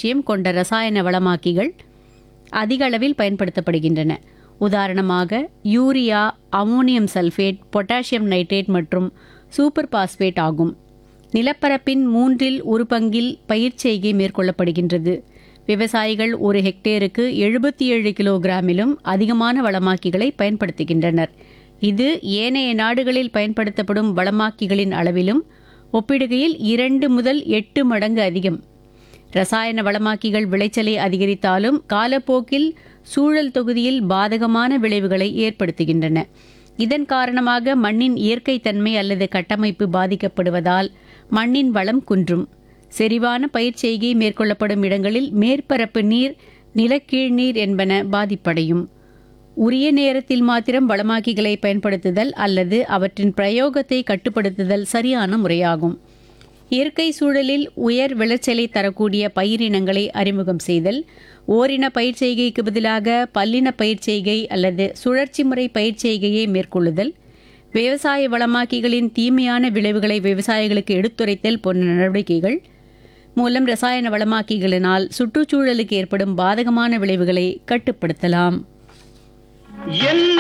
potassium கொண்ட ரசாயன வளமாக்கிகள் அதிக அளவில் பயன்படுத்தப்படுகின்றன உதாரணமாக urea ammonium sulphate potassium nitrate மற்றும் சூப்பர் பாஸ்பேட் ஆகும் நிலப்பரப்பின் மூன்றில் ஒரு பங்கில் பயிர் செய்கை மேற்கொள்ளப்படுகின்றது விவசாயிகள் ஒரு ஹெக்டேருக்கு எழுபத்தி ஏழு கிலோகிராமிலும் அதிகமான வளமாக்கிகளை பயன்படுத்துகின்றனர் இது ஏனைய நாடுகளில் பயன்படுத்தப்படும் வளமாக்கிகளின் அளவிலும் ஒப்பிடுகையில் இரண்டு முதல் எட்டு மடங்கு அதிகம் ரசாயன வளமாக்கிகள் விளைச்சலை அதிகரித்தாலும் காலப்போக்கில் சூழல் தொகுதியில் பாதகமான விளைவுகளை ஏற்படுத்துகின்றன இதன் காரணமாக மண்ணின் இயற்கை தன்மை அல்லது கட்டமைப்பு பாதிக்கப்படுவதால் மண்ணின் வளம் குன்றும் செறிவான பயிர் செய்கை மேற்கொள்ளப்படும் இடங்களில் மேற்பரப்பு நீர் நிலக்கீழ் நீர் என்பன பாதிப்படையும் உரிய நேரத்தில் மாத்திரம் வளமாக்கிகளை பயன்படுத்துதல் அல்லது அவற்றின் பிரயோகத்தை கட்டுப்படுத்துதல் சரியான முறையாகும் இயற்கை சூழலில் உயர் விளைச்சலை தரக்கூடிய பயிரினங்களை அறிமுகம் செய்தல் ஓரின பயிர் செய்கைக்கு பதிலாக பல்லின பயிர் செய்கை அல்லது சுழற்சி முறை பயிர் செய்கையை மேற்கொள்ளுதல் விவசாய வளமாக்கிகளின் தீமையான விளைவுகளை விவசாயிகளுக்கு எடுத்துரைத்தல் போன்ற நடவடிக்கைகள் மூலம் ரசாயன வளமாக்கிகளினால் சுற்றுச்சூழலுக்கு ஏற்படும் பாதகமான விளைவுகளை கட்டுப்படுத்தலாம் என்ன